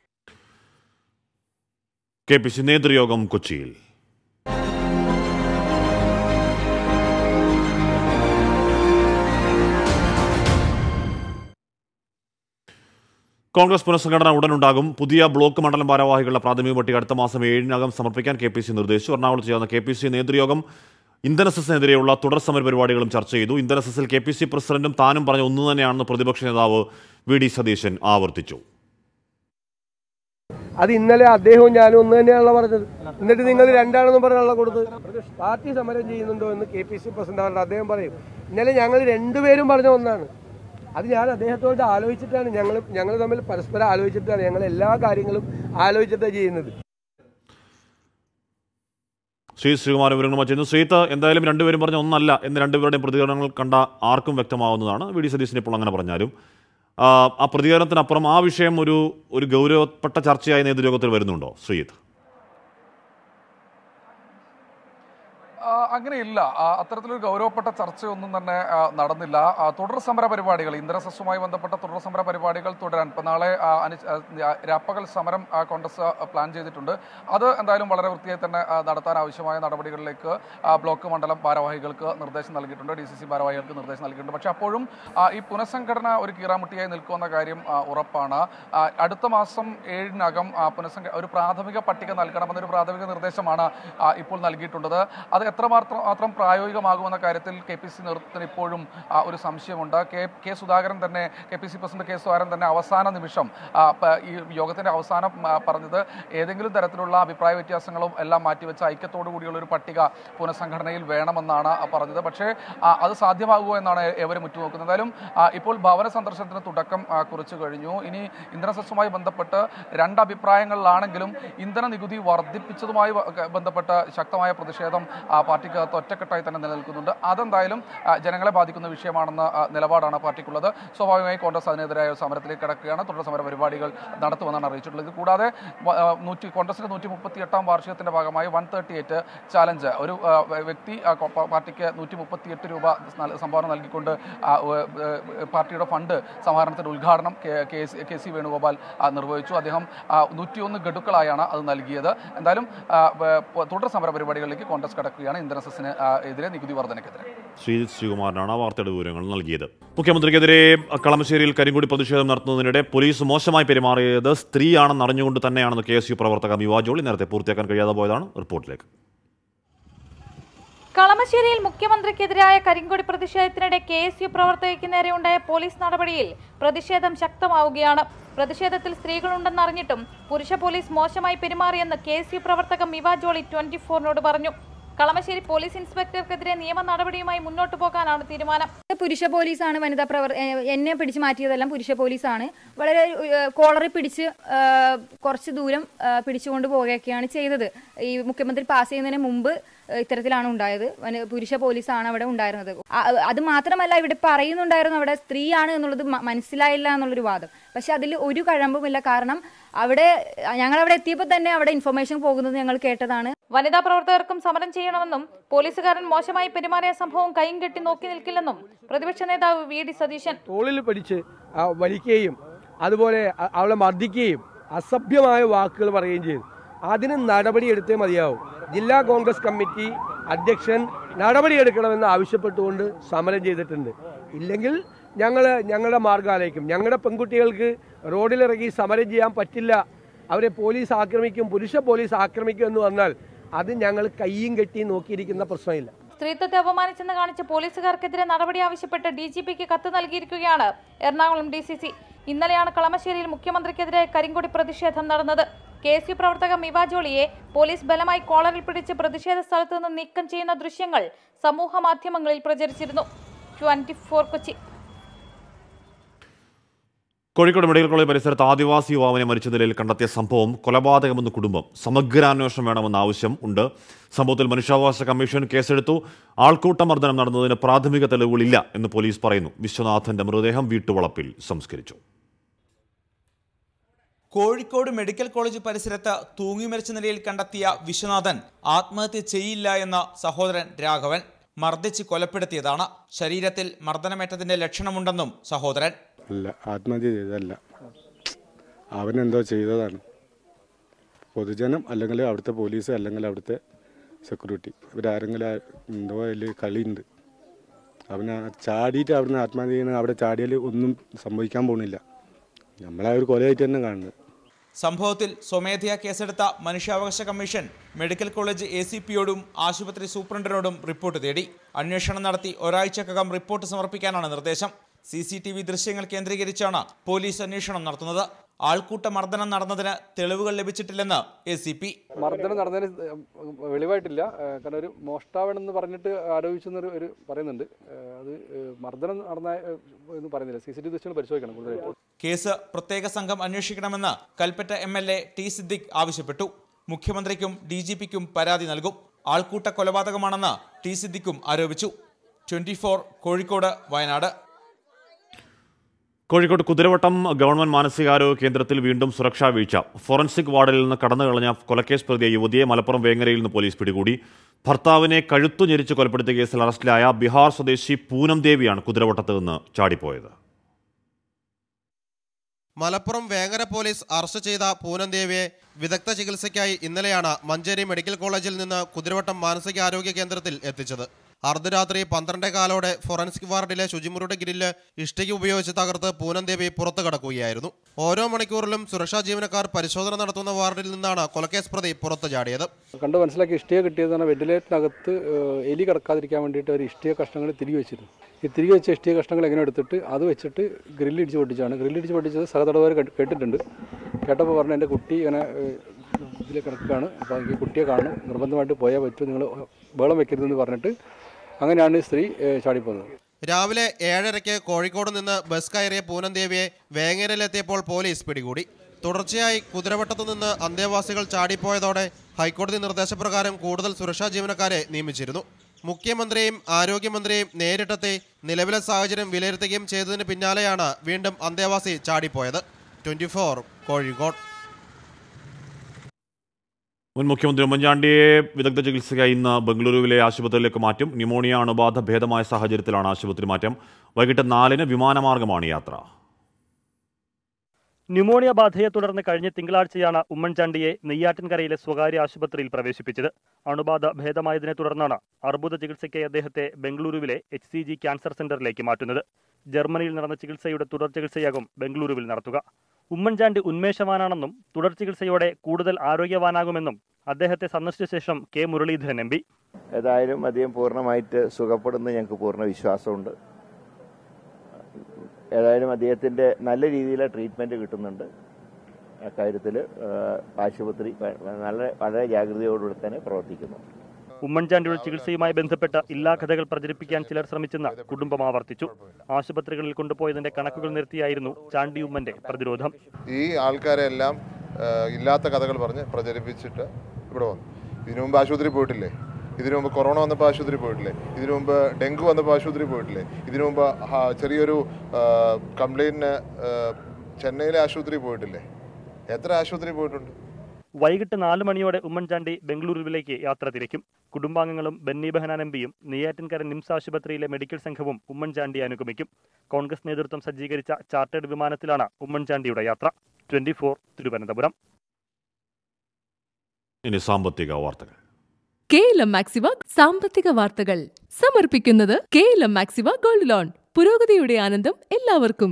K P C നേതൃയോഗം കൊച്ചിയിൽ കോൺഗ്രസ് പുനഃസംഘടന ഉടനുണ്ടാകും പുതിയ ബ്ലോക്ക് മണ്ഡലം ഭാരവാഹികളുടെ പ്രാഥമിക പട്ടിക അടുത്ത മാസം ഏഴിനകം സമർപ്പിക്കാൻ കെ പി സി നിർദ്ദേശിച്ചു എറണാകുളത്ത് ചേർന്ന കെ പി സി നേതൃയോഗം ഇന്ധനസെസിനെതിരെയുള്ള തുടർ സമര പരിപാടികളും ചർച്ച ചെയ്തു ഇന്ധനസെസിൽ കെ പി സി പ്രസിഡന്റും താനും പറഞ്ഞ ഒന്നു തന്നെയാണെന്ന് പ്രതിപക്ഷ നേതാവ് വി ഡി സതീശൻ ആവർത്തിച്ചു അത് ഇന്നലെ അദ്ദേഹവും ഞാനും ഒന്ന് തന്നെയാണല്ലോ പറഞ്ഞത് എന്നിട്ട് നിങ്ങൾ രണ്ടാണെന്ന് പറഞ്ഞാണല്ലോ കൊടുത്തത് പാർട്ടി സമരം ചെയ്യുന്നുണ്ടോ എന്ന് കെ പി സി പ്രസിഡന്റ് പറഞ്ഞത് അദ്ദേഹം പറയും ഇന്നലെ ഞങ്ങൾ രണ്ടുപേരും പറഞ്ഞ ഒന്നാണ് അത് ഞാൻ അദ്ദേഹത്തോട് ആലോചിച്ചിട്ടാണ് ഞങ്ങൾ ഞങ്ങൾ തമ്മിൽ പരസ്പരം ആലോചിച്ചിട്ടാണ് ഞങ്ങൾ എല്ലാ കാര്യങ്ങളും ആലോചിച്ചിട്ടാണ് ചെയ്യുന്നത് ശ്രീ ശ്രീകുമാരൻ വിവരങ്ങൾ ചെയ്യുന്നു ശ്രീത്ത് എന്തായാലും രണ്ടുപേരും പറഞ്ഞ ഒന്നല്ല എന്ന് രണ്ടുപേരുടെയും പ്രതികരണങ്ങൾ കണ്ട ആർക്കും വ്യക്തമാവുന്നതാണ് വി ഡി സതീശൻ ഇപ്പോൾ അങ്ങനെ പറഞ്ഞാലും ആ, ആ പ്രതികരണത്തിനപ്പുറം ആ വിഷയം ഒരു ഒരു ഗൗരവപ്പെട്ട ചർച്ചയായി നേതൃയോഗത്തിൽ വരുന്നുണ്ടോ ശ്രീത്ത് ആ, അങ്ങനെയില്ല ആ, അത്തരത്തിലൊരു ഗൗരവപ്പെട്ട ചർച്ചയൊന്നും തന്നെ ആ, നടന്നില്ല ആ, തുടർ സമര പരിപാടികൾ ഇന്ധനസസ്സുമായി ബന്ധപ്പെട്ട തുടർ സമര പരിപാടികൾ തുടരാൻ ഇപ്പം നാളെ ആ, അനു- ആ, രാപ്പകൽ സമരം ആ, കോൺഗ്രസ് ആ, പ്ലാൻ ചെയ്തിട്ടുണ്ട് അത് എന്തായാലും വളരെ വൃത്തിയായി തന്നെ ആ, നടത്താൻ ആവശ്യമായ നടപടികളിലേക്ക് ആ, ബ്ലോക്ക് മണ്ഡലം ഭാരവാഹികൾക്ക് നിർദ്ദേശം നൽകിയിട്ടുണ്ട് ഡി സി സി ഭാരവാഹികൾക്ക് നിർദ്ദേശം നൽകിയിട്ടുണ്ട് പക്ഷേ അപ്പോഴും ആ, ഈ പുനഃസംഘടന ഒരു കീറാമുട്ടിയായി നിൽക്കുമെന്ന കാര്യം ആ, ഉറപ്പാണ് ആ, അടുത്ത മാസം ഏഴിനകം ആ, പുനഃസംഘ ഒരു പ്രാഥമിക പട്ടിക നൽകണമെന്നൊരു പ്രാഥമിക നിർദ്ദേശമാണ് ആ, ഇപ്പോൾ നൽകിയിട്ടുള്ളത് അത് എത്രമാത്രം മാത്രം പ്രായോഗികമാകുമെന്ന കാര്യത്തിൽ കെ പി സി നേതൃത്വത്തിന് ഇപ്പോഴും ആ, ഒരു സംശയമുണ്ട് കെ കെ സുധാകരൻ തന്നെ K P C president K Sudhakaran തന്നെ അവസാന നിമിഷം ആ, പ- ഈ യോഗത്തിന്റെ അവസാനം ആ, പറഞ്ഞത് ഏതെങ്കിലും തരത്തിലുള്ള അഭിപ്രായ വ്യത്യാസങ്ങളും എല്ലാം മാറ്റിവെച്ച ഐക്യത്തോടു കൂടിയുള്ള ഒരു പട്ടിക പുനഃസംഘടനയിൽ വേണമെന്നാണ് ആ പറഞ്ഞത് പക്ഷേ ആ, അത് സാധ്യമാകുമോ എന്നാണ് ഏവരും ഉറ്റുനോക്കുന്നത് എന്തായാലും ആ, ഇപ്പോൾ ഭവന സന്ദർശനത്തിന് തുടക്കം ആ, കുറിച്ചു കഴിഞ്ഞു ഇനി ഇന്ധന സെസ്സുമായി ബന്ധപ്പെട്ട് രണ്ട് അഭിപ്രായങ്ങളിലാണെങ്കിലും ഇന്ധന നികുതി വർദ്ധിപ്പിച്ചതുമായി വ- ക- ബന്ധപ്പെട്ട ശക്തമായ പ്രതിഷേധം ആ, പാർട്ടിക്കകത്ത് ഒറ്റക്കെട്ടായി തന്നെ നിലനിൽക്കുന്നുണ്ട് അതെന്തായാലും ആ, ജനങ്ങളെ ബാധിക്കുന്ന വിഷയമാണെന്ന ആ, നിലപാടാണ് പാർട്ടിക്കുള്ളത് സ്വാഭാവികമായി കോൺഗ്രസ് അതിനെതിരായ ഒരു സമരത്തിലേക്ക് കടക്കുകയാണ് തുടർ സമര പരിപാടികൾ നടത്തുമെന്നാണ് അറിയിച്ചിട്ടുള്ളത് ഇത് കൂടാതെ വ- ആ, നൂറ്റി കോൺഗ്രസിന്റെ നൂറ്റി മുപ്പത്തി എട്ടാം വാർഷികത്തിന്റെ ഭാഗമായി വൺ തേർട്ടി എയ്റ്റ് ചാലഞ്ച് ഒരു ആ, വ്യ- വ്യക്തി ആ, കൊ- പ- പാർട്ടിക്ക് നൂറ്റി മുപ്പത്തി എട്ട് രൂപ നൽ- സംഭാവന നൽകിക്കൊണ്ട് ആ, ഉ- ഏ, പാർട്ടിയുടെ ഫണ്ട് സമാഹരണത്തിന്റെ ഉദ്ഘാടനം K- K C- K C Venugopal ആ, നിർവഹിച്ചു അദ്ദേഹം നൂറ്റിയൊന്ന് ഗഡുക്കളായാണ് അത് നൽകിയത് എന്തായാലും ആ, വ- പ- തുടർ സമര പരിപാടികളിലേക്ക് കോൺഗ്രസ് കടക്കുകയാണ് ഇന്ധന സെസ്സിന് ആ, എതിരെ നികുതി വർധനയ്ക്കെതിരെ ശ്രീജിത് ശ്രീകുമാറിനാണ് ആ വാർത്തയുടെ വിവരങ്ങൾ നൽകിയത് മുഖ്യമന്ത്രിക്കെതിരെ കളമശ്ശേരിയിൽ കരിങ്കൊടി പ്രതിഷേധം നടത്തുന്നതിനിടെ പോലീസ് മോശമായി പെരുമാറിയത് സ്ത്രീയാണെന്ന് അറിഞ്ഞുകൊണ്ട് തന്നെയാണെന്ന് കെ എസ് യു പ്രവർത്തക മിവാ ജോളി നേരത്തെ പൂർത്തിയാക്കാൻ കഴിയാതെ പോയതാണ് റിപ്പോർട്ടിലേക്ക് കളമശ്ശേരിയിൽ മുഖ്യമന്ത്രിക്കെതിരായ കരിങ്കൊടി പ്രതിഷേധത്തിനിടെ കെ എസ് യു പ്രവർത്തകയ്ക്ക് നേരെയുണ്ടായ പോലീസ് നടപടിയിൽ പ്രതിഷേധം ശക്തമാവുകയാണ് പ്രതിഷേധത്തിൽ സ്ത്രീകളുണ്ടെന്ന് അറിഞ്ഞിട്ടും പുരുഷ പോലീസ് മോശമായി പെരുമാറിയെന്ന് കെ എസ് യു പ്രവർത്തക മിവ ജോളി ട്വന്റി ഫോറിനോട് പറഞ്ഞു കളമശ്ശേരി പോലീസ് ഇൻസ്പെക്ടർക്കെതിരെ നിയമ നടപടിയുമായി മുന്നോട്ടു പോകാനാണ് തീരുമാനം പുരുഷ പോലീസാണ് വനിതാ പ്രവർ ഏഹ് എന്നെ പിടിച്ച് മാറ്റിയതെല്ലാം പുരുഷ പോലീസാണ് വളരെ ഏഹ് കോളറിൽ പിടിച്ച് ഏഹ് കുറച്ച് ദൂരം ഏഹ് പിടിച്ചുകൊണ്ട് പോവുകയൊക്കെയാണ് ചെയ്തത് ഈ മുഖ്യമന്ത്രി പാസ് ചെയ്യുന്നതിന് മുമ്പ് ഏഹ് ഇത്തരത്തിലാണ് ഉണ്ടായത് വന- പുരുഷ പോലീസാണ് അവിടെ ഉണ്ടായിരുന്നത് ആ- അത് മാത്രമല്ല ഇവിടെ പറയുന്നുണ്ടായിരുന്നു അവിടെ സ്ത്രീയാണ് എന്നുള്ളത് മ- മനസ്സിലായില്ല എന്നുള്ളൊരു വാദം പക്ഷെ അതിൽ ഒരു കഴമ്പുമില്ല കാരണം അവിടെ ഞങ്ങൾ അവിടെ എത്തിയപ്പോൾ തന്നെ അവിടെ ഇൻഫർമേഷൻ പോകുന്നത് ഞങ്ങൾ കേട്ടതാണ് വനിതാ പ്രവർത്തകർക്കും സമരം ചെയ്യണമെന്നും പോലീസുകാരൻ മോശമായി പെരുമാറിയ സംഭവം കൈയും കെട്ടി നോക്കി നിൽക്കില്ലെന്നും പ്രതിപക്ഷ നേതാവ് വി ഡി സതീശൻ തോളിൽ പിടിച്ച് ആ, വലിക്കുകയും അതുപോലെ അ- അവളെ മർദ്ദിക്കുകയും അസഭ്യമായ വാക്കുകൾ പറയുകയും ചെയ്തു അതിന് നടപടിയെടുത്തേ മതിയാവും ജില്ലാ കോൺഗ്രസ് കമ്മിറ്റി അധ്യക്ഷൻ നടപടിയെടുക്കണമെന്ന് ആവശ്യപ്പെട്ടുകൊണ്ട് സമരം ചെയ്തിട്ടുണ്ട് ഇല്ലെങ്കിൽ ഞങ്ങൾ ഞങ്ങളുടെ മാർഗാലയിക്കും ഞങ്ങളുടെ പെൺകുട്ടികൾക്ക് റോഡിലിറങ്ങി സമരം ചെയ്യാൻ പറ്റില്ല അവരെ പോലീസ് ആക്രമിക്കും പുരുഷ പോലീസ് ആക്രമിക്കും എന്ന് പറഞ്ഞാൽ അത് ഞങ്ങൾ കയ്യും കെട്ടി നോക്കിയിരിക്കുന്ന പ്രശ്നമില്ല സ്ത്രീത്വത്തെ അപമാനിച്ചെന്ന് കാണിച്ച് പോലീസുകാർക്കെതിരെ നടപടി ആവശ്യപ്പെട്ട് ഡി ജി പിക്ക് കത്ത് നൽകിയിരിക്കുകയാണ് എറണാകുളം ഡി സി സി ഇന്നലെയാണ് കളമശ്ശേരിയിൽ മുഖ്യമന്ത്രിക്കെതിരെ കരിങ്കൊടി പ്രതിഷേധം നടന്നത് കെ എസ് യു പ്രവർത്തക മിവ ജോളിയെ പോലീസ് ബലമായി കോളറിൽ പിടിച്ച് പ്രതിഷേധ സ്ഥലത്ത് നിന്ന് നീക്കം ചെയ്യുന്ന ദൃശ്യങ്ങൾ സമൂഹ മാധ്യമങ്ങളിൽ പ്രചരിച്ചിരുന്നു twenty four Kochi Kozhikode medical college പരിസരത്ത് ആദിവാസി യുവാവിനെ മരിച്ച നിലയിൽ കണ്ടെത്തിയ സംഭവം കൊലപാതകമെന്ന് കുടുംബം സമഗ്രാന്വേഷണം വേണമെന്ന ആവശ്യം ഉണ്ട് സംഭവത്തിൽ മനുഷ്യാവകാശ കമ്മീഷൻ കേസെടുത്തു ആൾക്കൂട്ട മർദ്ദനം നടന്നതിന് പ്രാഥമിക തെളിവുകളില്ല എന്ന് പോലീസ് പറയുന്നു വിശ്വനാഥന്റെ മൃതദേഹം വീട്ടുവളപ്പിൽ സംസ്കരിച്ചു കോഴിക്കോട് മെഡിക്കൽ കോളേജ് പരിസരത്ത് തൂങ്ങി മരിച്ച നിലയിൽ കണ്ടെത്തിയ വിശ്വനാഥൻ ആത്മഹത്യ ചെയ്യില്ല എന്ന സഹോദരൻ രാഘവൻ മർദ്ദിച്ച് കൊലപ്പെടുത്തിയതാണ് ശരീരത്തിൽ മർദ്ദനമേറ്റതിന്റെ ലക്ഷണമുണ്ടെന്നും സഹോദരൻ അല്ല ആത്മഹത്യ ചെയ്തതല്ല അവനെന്തോ ചെയ്തതാണ് പൊതുജനം അല്ലെങ്കിൽ അവിടുത്തെ പോലീസ് അല്ലെങ്കിൽ അവിടുത്തെ സെക്യൂരിറ്റി ഇവരാരെങ്കിലും ആ- എന്തോ അതിൽ കളിയുണ്ട് അവന് ചാടിയിട്ട് അവിടുന്ന് ആത്മഹത്യ ചെയ്യുന്ന അവിടെ ചാടിയാൽ ഒന്നും സംഭവിക്കാൻ പോകുന്നില്ല നമ്മളെ ഒരു കൊലയായിട്ട് തന്നെ കാണുന്നത് സംഭവത്തിൽ സ്വമേധയാ കേസെടുത്ത മനുഷ്യാവകാശ commission medical college A C പിയോടും ആശുപത്രി സൂപ്രണ്ടിനോടും റിപ്പോർട്ട് തേടി അന്വേഷണം നടത്തി ഒരാഴ്ചക്കകം റിപ്പോർട്ട് സമർപ്പിക്കാനാണ് നിർദ്ദേശം സി സി ടി വി ദൃശ്യങ്ങൾ കേന്ദ്രീകരിച്ചാണ് പോലീസ് അന്വേഷണം നടത്തുന്നത് ആൾക്കൂട്ട മർദ്ദനം നടന്നതിന് തെളിവുകൾ ലഭിച്ചിട്ടില്ലെന്ന് എ സി പി മർദ്ദനം നടന്നതിന് വെളിവായിട്ടില്ല ഏഹ് കാരണം ഒരു മോഷ്ടാവണെന്ന് പറഞ്ഞിട്ട് ആരോപിച്ചെന്നൊരു ഒരു പറയുന്നുണ്ട് ഏഹ് അത് ഏഹ് മർദ്ദനം നടന്ന ഏഹ് എന്ന് പറയുന്നില്ല സി സി ടി വി ദൃശ്യങ്ങൾ പരിശോധിക്കണം കൂടുതലായിട്ട് കേസ് പ്രത്യേക സംഘം അന്വേഷിക്കണമെന്ന് Kalpetta M L A T Siddique ആവശ്യപ്പെട്ടു മുഖ്യമന്ത്രിക്കും ഡി ജി പിക്കും പരാതി നൽകും ആൾക്കൂട്ട കൊലപാതകമാണെന്ന് ടി സിദ്ദിഖും ആരോപിച്ചു ട്വന്റി കോഴിക്കോട് വയനാട് കോഴിക്കോട് കുതിരവട്ടം ഗവൺമെന്റ് മാനസികാരോഗ്യ കേന്ദ്രത്തിൽ വീണ്ടും സുരക്ഷാ വീഴ്ച ഫോറൻസിക് വാർഡിൽ നിന്ന് കടന്നു കളഞ്ഞ കൊലക്കേസ് പ്രതിയ യുവതിയെ മലപ്പുറം വേങ്ങരയിൽ നിന്ന് പോലീസ് പിടികൂടി ഭർത്താവിനെ കഴുത്തു ഞെരിച്ച് കൊലപ്പെടുത്തിയ കേസിൽ അറസ്റ്റിലായ ബീഹാർ സ്വദേശി പൂനം ദേവിയാണ് കുതിരവട്ടത്ത് നിന്ന് ചാടിപ്പോയത് മലപ്പുറം വേങ്ങര പോലീസ് അറസ്റ്റ് ചെയ്ത പൂനം ദേവിയെ വിദഗ്ധ ചികിത്സയ്ക്കായി ഇന്നലെയാണ് മഞ്ചേരി മെഡിക്കൽ കോളേജിൽ നിന്ന് കുതിരവട്ടം മാനസികാരോഗ്യ കേന്ദ്രത്തിൽ എത്തിച്ചത് അർദ്ധരാത്രി പന്ത്രണ്ടേ കാലോടെ ഫോറൻസിക് വാർഡിലെ ശുചിമുറിയുടെ ഗ്രില്ല് ഇഷ്ടിക ഉപയോഗിച്ച് തകർത്ത് പൂനം ദേവി പുറത്തു കടക്കുകയായിരുന്നു ഓരോ മണിക്കൂറിലും സുരക്ഷാ ജീവനക്കാർ പരിശോധന നടത്തുന്ന വാർഡിൽ നിന്നാണ് കൊലക്കേസ് പ്രതി പുറത്തു ചാടിയത് കണ്ട് മനസ്സിലാക്കി ഇഷ്ടിക കിട്ടിയത് പറഞ്ഞാൽ വെന്റിലേറ്ററിനകത്ത് ഏഹ്, എലി കിടക്കാതിരിക്കാൻ വേണ്ടിയിട്ട് ഒരു ഇഷ്ടിക കഷ്ണങ്ങൾ തിരികെ വെച്ചിരുന്നു ഈ തിരികെ വെച്ച ഇഷ്ടിക കഷ്ണങ്ങൾ എങ്ങനെ എടുത്തിട്ട് അത് വെച്ചിട്ട് ഗ്രില്ലിടിച്ച് പൊട്ടിച്ചാണ് ഗ്രില്ലിടിച്ച് പൊട്ടിച്ചത് സഹതടവർ കേട്ടിട്ടുണ്ട് കേട്ടപ്പോൾ പറഞ്ഞു എൻ്റെ കുട്ടി ഇങ്ങനെ ഏഹ്, ഇതിൽ കിടക്കുകയാണ് അപ്പോൾ എനിക്ക് കുട്ടിയെ കാണും നിർബന്ധമായിട്ട് പോയാൽ പറ്റൂ നിങ്ങൾ ബഹളം വെക്കരുതെന്ന് പറഞ്ഞിട്ട് അങ്ങനെയാണ് ഈ സ്ത്രീ ഏഹ്, ചാടിപ്പോകുന്നത് രാവിലെ ഏഴരയ്ക്ക് കോഴിക്കോട് നിന്ന് ബസ് കയറിയ പൂനം ദേവിയെ വേങ്ങരയിലെത്തിയപ്പോൾ പോലീസ് പിടികൂടി തുടർച്ചയായി കുതിരവട്ടത്തു നിന്ന് അന്തേവാസികൾ ചാടിപ്പോയതോടെ ഹൈക്കോടതി നിർദ്ദേശപ്രകാരം കൂടുതൽ സുരക്ഷാ ജീവനക്കാരെ നിയമിച്ചിരുന്നു മുഖ്യമന്ത്രിയും ആരോഗ്യമന്ത്രിയും നേരിട്ടെത്തി നിലവിലെ സാഹചര്യം വിലയിരുത്തുകയും ചെയ്തതിന് പിന്നാലെയാണ് വീണ്ടും അന്തേവാസി ചാടിപ്പോയത് ട്വന്റി കോഴിക്കോട് മുൻ മുഖ്യമന്ത്രി ഉമ്മൻചാണ്ടിയെ വിദഗ്ധ ചികിത്സയ്ക്കായി ഇന്ന് ബംഗളൂരുവിലെ ആശുപത്രിയിലേക്ക് മാറ്റും ന്യൂമോണിയ അണുബാധ ഭേദമായ സാഹചര്യത്തിലാണ് ആശുപത്രി മാറ്റം വൈകിട്ട് നാലിന് വിമാനമാർഗമാണ് യാത്ര ന്യൂമോണിയ ബാധയെ തുടർന്ന് കഴിഞ്ഞ തിങ്കളാഴ്ചയാണ് ഉമ്മൻചാണ്ടിയെ നെയ്യാറ്റിൻകരയിലെ സ്വകാര്യ ആശുപത്രിയിൽ പ്രവേശിപ്പിച്ചത് അണുബാധ ഭേദമായതിനെ തുടർന്നാണ് അർബുദ ചികിത്സയ്ക്കായി അദ്ദേഹത്തെ ബംഗളൂരുവിലെ എച്ച് സി ജി ക്യാൻസർ സെന്ററിലേക്ക് മാറ്റുന്നത് ജർമ്മനിയിൽ നടന്ന ചികിത്സയുടെ തുടർ ചികിത്സയാകും ബംഗളൂരുവിൽ നടത്തുക ഉമ്മൻചാണ്ടി ഉന്മേഷവാനാണെന്നും തുടർ ചികിത്സയോടെ കൂടുതൽ ആരോഗ്യവാനാകുമെന്നും അദ്ദേഹത്തെ സന്ദർശിച്ച ശേഷം കെ മുരളീധരൻ എം പി ഏതായാലും അദ്ദേഹം പൂർണ്ണമായിട്ട് സുഖപ്പെടുന്ന ഞങ്ങൾക്ക് പൂർണ്ണ വിശ്വാസമുണ്ട് ഏതായാലും അദ്ദേഹത്തിൻ്റെ നല്ല രീതിയിലെ ട്രീറ്റ്മെൻറ്റ് കിട്ടുന്നുണ്ട് അക്കാര്യത്തിൽ ആശുപത്രി വ- നല്ല വളരെ ജാഗ്രതയോടുകൂടി തന്നെ പ്രവർത്തിക്കുന്നു ഉമ്മൻചാണ്ടിയുടെ ചികിത്സയുമായി ബന്ധപ്പെട്ട് ഇല്ലാ കഥകൾ പ്രചരിപ്പിക്കാൻ ചിലർ ശ്രമിച്ചെന്ന് കുടുംബം ആവർത്തിച്ചു ആശുപത്രികളിൽ കൊണ്ടുപോയതിന്റെ കണക്കുകൾ നിർത്തിയായിരുന്നു ചാണ്ടി ഉമ്മന്റെ പ്രതിരോധം ഈ ആൾക്കാരെ എല്ലാം ആ, ഇല്ലാത്ത കഥകൾ പറഞ്ഞ് പ്രചരിപ്പിച്ചിട്ട് ഇവിടെ വന്നു ഇതിനു മുമ്പ് ആശുപത്രി പോയിട്ടില്ലേ ഇതിനു മുമ്പ് കൊറോണ വന്നപ്പോൾ ആശുപത്രി പോയിട്ടില്ലേ ഇതിനു മുമ്പ് ഡെങ്കു വന്നപ്പോൾ ആശുപത്രി പോയിട്ടില്ലേ ഇതിനു മുമ്പ് ആ, ചെറിയൊരു കംപ്ലൈൻറ്റിന് ചെന്നൈയിലെ ആശുപത്രി പോയിട്ടില്ലേ എത്ര ആശുപത്രി പോയിട്ടുണ്ട് വൈകിട്ട് നാല് മണിയോടെ ഉമ്മൻചാണ്ടി ബംഗളൂരുവിലേക്ക് യാത്ര തിരിക്കും കുടുംബാംഗങ്ങളും ബെന്നി ബെഹനാൻ എം പിയും നെയ്യാറ്റിൻകര നിംസ് ആശുപത്രിയിലെ മെഡിക്കൽ സംഘവും ഉമ്മൻചാണ്ടിയെ അനുഗമിക്കും കോൺഗ്രസ് നേതൃത്വം സജ്ജീകരിച്ച ചാർട്ടേഡ് വിമാനത്തിലാണ് ഉമ്മൻചാണ്ടിയുടെ യാത്ര ട്വന്റി തിരുവനന്തപുരം ഇനി സാമ്പത്തിക വാർത്തകൾ കെ എൽ എം മാക്സിവ സാമ്പത്തിക വാർത്തകൾ സമർപ്പിക്കുന്നത് K L M Maxiva gold loan പുരോഗതിയുടെ ആനന്ദം എല്ലാവർക്കും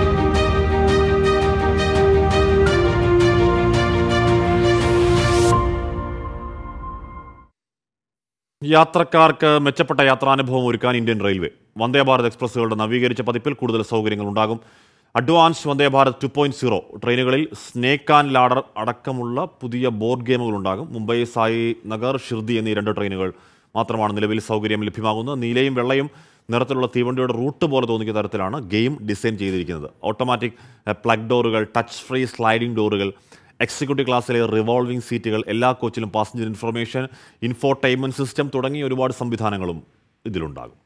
യാത്രക്കാർക്ക് മെച്ചപ്പെട്ട യാത്രാനുഭവം ഒരുക്കാൻ ഇന്ത്യൻ റെയിൽവേ വന്ദേ ഭാരത് എക്സ്പ്രസ്സുകളുടെ നവീകരിച്ച പതിപ്പിൽ കൂടുതൽ സൗകര്യങ്ങൾ ഉണ്ടാകും advance Vande Bharat two point zero ട്രെയിനുകളിൽ സ്നേക്ക് ആൻഡ് ലാഡർ അടക്കമുള്ള പുതിയ ബോർഡ് ഗെയിമുകൾ ഉണ്ടാകും മുംബൈ സായി നഗർ ഷിർദി എന്നീ രണ്ട് ട്രെയിനുകൾ മാത്രമാണ് നിലവിൽ സൗകര്യം ലഭ്യമാകുന്നത് നീലയും വെള്ളയും നിറത്തിലുള്ള തീവണ്ടിയുടെ റൂട്ട് പോലെ തോന്നിക്കുന്ന തരത്തിലാണ് ഗെയിം ഡിസൈൻ ചെയ്തിരിക്കുന്നത് ഓട്ടോമാറ്റിക് പ്ലഗ് ഡോറുകൾ ടച്ച് ഫ്രീ സ്ലൈഡിംഗ് ഡോറുകൾ എക്സിക്യൂട്ടീവ് ക്ലാസ്സിലെ റിവോൾവിംഗ് സീറ്റുകൾ എല്ലാ കോച്ചിലും പാസഞ്ചർ ഇൻഫർമേഷൻ ഇൻഫോർടൈൻമെന്റ് സിസ്റ്റം തുടങ്ങിയ ഒരുപാട് സംവിധാനങ്ങളും ഇതിലുണ്ടാകും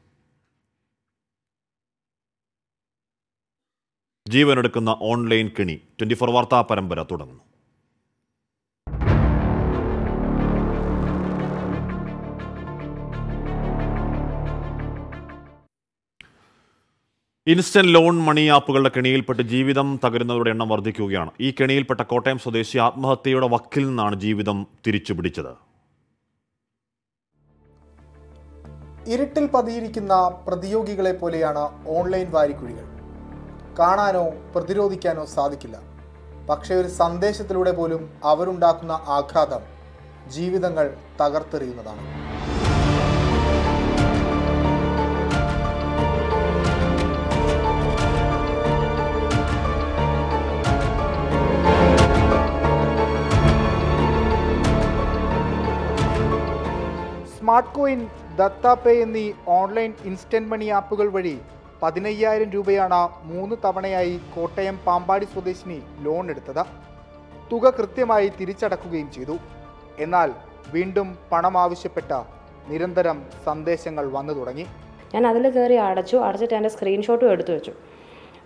ജീവനെടുക്കുന്ന ഓൺലൈൻ കിണി ട്വന്റി ഫോർ വാർത്താ പരമ്പര തുടങ്ങുന്നു ഇൻസ്റ്റന്റ് ലോൺ മണി ആപ്പുകളുടെ കെണിയിൽപ്പെട്ട് ജീവിതം തകരുന്നവരുടെ എണ്ണം വർദ്ധിക്കുകയാണ് ഈ കെണിയിൽപ്പെട്ട കോട്ടയം സ്വദേശി ആത്മഹത്യയുടെ വക്കിൽ നിന്നാണ് ജീവിതം തിരിച്ചു പിടിച്ചത് ഇരുട്ടിൽ പതിയിരിക്കുന്ന പ്രതിയോഗികളെ പോലെയാണ് ഓൺലൈൻ വാരിക്കുഴികൾ കാണാനോ പ്രതിരോധിക്കാനോ സാധിക്കില്ല പക്ഷേ ഒരു സന്ദേശത്തിലൂടെ പോലും അവരുണ്ടാക്കുന്ന ആഘാതം ജീവിതങ്ങൾ തകർത്തെറിയുന്നതാണ് സ്മാർട്ട് കോയിൻ ദത്താപേ എന്നീ ഓൺലൈൻ ഇൻസ്റ്റന്റ് മണി ആപ്പുകൾ വഴി പതിനയ്യായിരം രൂപയാണ് മൂന്ന് തവണയായി കോട്ടയം പാമ്പാടി സ്വദേശിനി ലോൺ എടുത്തത് തുക കൃത്യമായി തിരിച്ചടക്കുകയും ചെയ്തു എന്നാൽ വീണ്ടും പണം ആവശ്യപ്പെട്ട നിരന്തരം സന്ദേശങ്ങൾ വന്നു തുടങ്ങി ഞാൻ അതിൽ കയറി അടച്ചു അടച്ചിട്ട് എൻ്റെ സ്ക്രീൻഷോട്ടും എടുത്തു വെച്ചു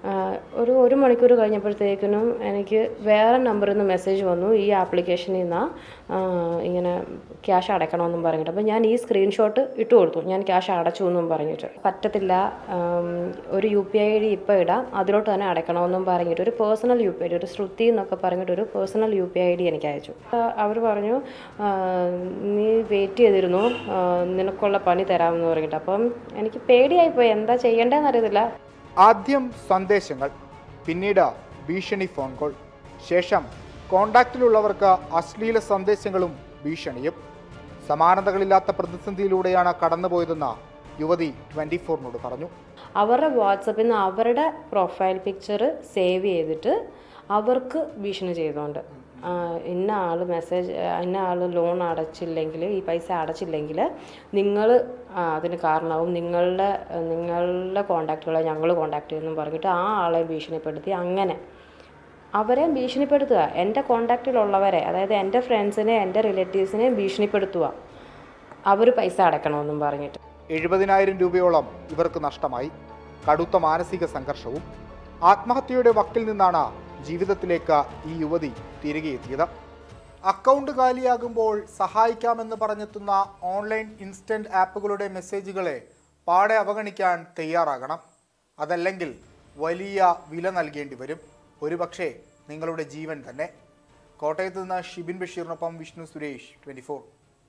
ആഹ് ഒരു ഒരു മണിക്കൂർ കഴിഞ്ഞപ്പോഴത്തേക്കിനും എനിക്ക് വേറെ നമ്പറിൽ നിന്ന് മെസ്സേജ് വന്നു ഈ ആപ്ലിക്കേഷനിൽ നിന്നാണ് ഇങ്ങനെ ക്യാഷ് അടയ്ക്കണമെന്നും പറഞ്ഞിട്ട് അപ്പോൾ ഞാൻ ഈ സ്ക്രീൻഷോട്ട് ഇട്ട് കൊടുത്തു ഞാൻ ക്യാഷ് അടച്ചു എന്നും പറഞ്ഞിട്ട് പറ്റത്തില്ല ആം, ഒരു യു പി ഐ ഡി ഇപ്പോൾ ഇടാം അതിലോട്ട് തന്നെ അടയ്ക്കണമെന്നും പറഞ്ഞിട്ട് ഒരു personal U P I D ഒരു ശ്രുതി എന്നൊക്കെ പറഞ്ഞിട്ട് ഒരു personal U P I D എനിക്ക് അയച്ചു അവർ പറഞ്ഞു ആ, നീ വെയിറ്റ് ചെയ്തിരുന്നു ആ, നിനക്കുള്ള പണി തരാമെന്ന് പറഞ്ഞിട്ട് അപ്പം എനിക്ക് പേടിയായിപ്പോയി എന്താ ചെയ്യേണ്ടതെന്ന് അറിയത്തില്ല ആദ്യം സന്ദേശങ്ങൾ പിന്നീട് ഭീഷണി ഫോൺ കോൾ ശേഷം കോണ്ടാക്റ്റിലുള്ളവർക്ക് അശ്ലീല സന്ദേശങ്ങളും ഭീഷണിയും സമാനതകളില്ലാത്ത പ്രതിസന്ധിയിലൂടെയാണ് കടന്നുപോയതെന്ന് യുവതി ട്വന്റി ഫോറിനോട് പറഞ്ഞു അവരുടെ വാട്സപ്പിൽ നിന്ന് അവരുടെ പ്രൊഫൈൽ പിക്ചർ സേവ് ചെയ്തിട്ട് അവർക്ക് ഭീഷണി ചെയ്തുകൊണ്ട് ആ, ഇന്ന ആൾ മെസ്സേജ് ഇന്ന ആൾ ലോൺ അടച്ചില്ലെങ്കിൽ ഈ പൈസ അടച്ചില്ലെങ്കിൽ നിങ്ങൾ അതിന് കാരണവും നിങ്ങളുടെ നിങ്ങളുടെ കോണ്ടാക്റ്റുകളെ ഞങ്ങൾ കോണ്ടാക്ട് ചെയ്യുമെന്നും പറഞ്ഞിട്ട് ആ ആളെ ഭീഷണിപ്പെടുത്തി അങ്ങനെ അവരെ ഭീഷണിപ്പെടുത്തുക എൻ്റെ കോണ്ടാക്റ്റിലുള്ളവരെ അതായത് എൻ്റെ ഫ്രണ്ട്സിനെ എൻ്റെ റിലേറ്റീവ്സിനെ ഭീഷണിപ്പെടുത്തുക അവർ പൈസ അടയ്ക്കണമെന്നും പറഞ്ഞിട്ട് എഴുപതിനായിരം രൂപയോളം ഇവർക്ക് നഷ്ടമായി കടുത്ത മാനസിക സംഘർഷവും ആത്മഹത്യയുടെ വക്കിൽ നിന്നാണ് ജീവിതത്തിലേക്ക് ഈ യുവതി തിരികെ എത്തിയത് അക്കൗണ്ട് കാലിയാകുമ്പോൾ സഹായിക്കാമെന്ന് പറഞ്ഞെത്തുന്ന ഓൺലൈൻ ഇൻസ്റ്റന്റ് ആപ്പുകളുടെ മെസ്സേജുകളെ പാടെ അവഗണിക്കാൻ തയ്യാറാകണം അതല്ലെങ്കിൽ വലിയ വില നൽകേണ്ടി വരും ഒരുപക്ഷെ നിങ്ങളുടെ ജീവൻ തന്നെ കോട്ടയത്ത് നിന്ന് ഷിബിൻ ബഷീറിനൊപ്പം Vishnu Suresh twenty four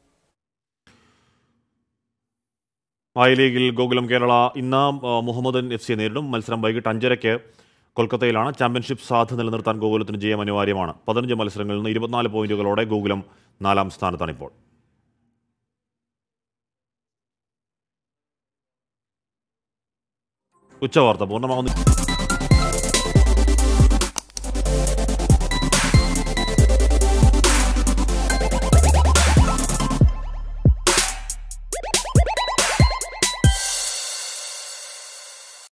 I ലീഗിൽ ഗോകുലം കേരള ഇന്ന് ആ, മുഹമ്മദൻ എഫ് സിയെ നേരിടും മത്സരം വൈകിട്ട് അഞ്ചരയ്ക്ക് കൊൽക്കത്തയിലാണ് ചാമ്പ്യൻഷിപ്പ് സാധ്യത നിലനിർത്താൻ ഗോകുലത്തിന് ജയം അനിവാര്യമാണ് പതിനഞ്ച് മത്സരങ്ങളിൽ നിന്ന് ഇരുപത്തിനാല് പോയിന്റുകളോടെ ഗോകുലം നാലാം സ്ഥാനത്താണ് ഇപ്പോൾ ഉച്ചവാർത്ത പൂർണ്ണമാകുന്നു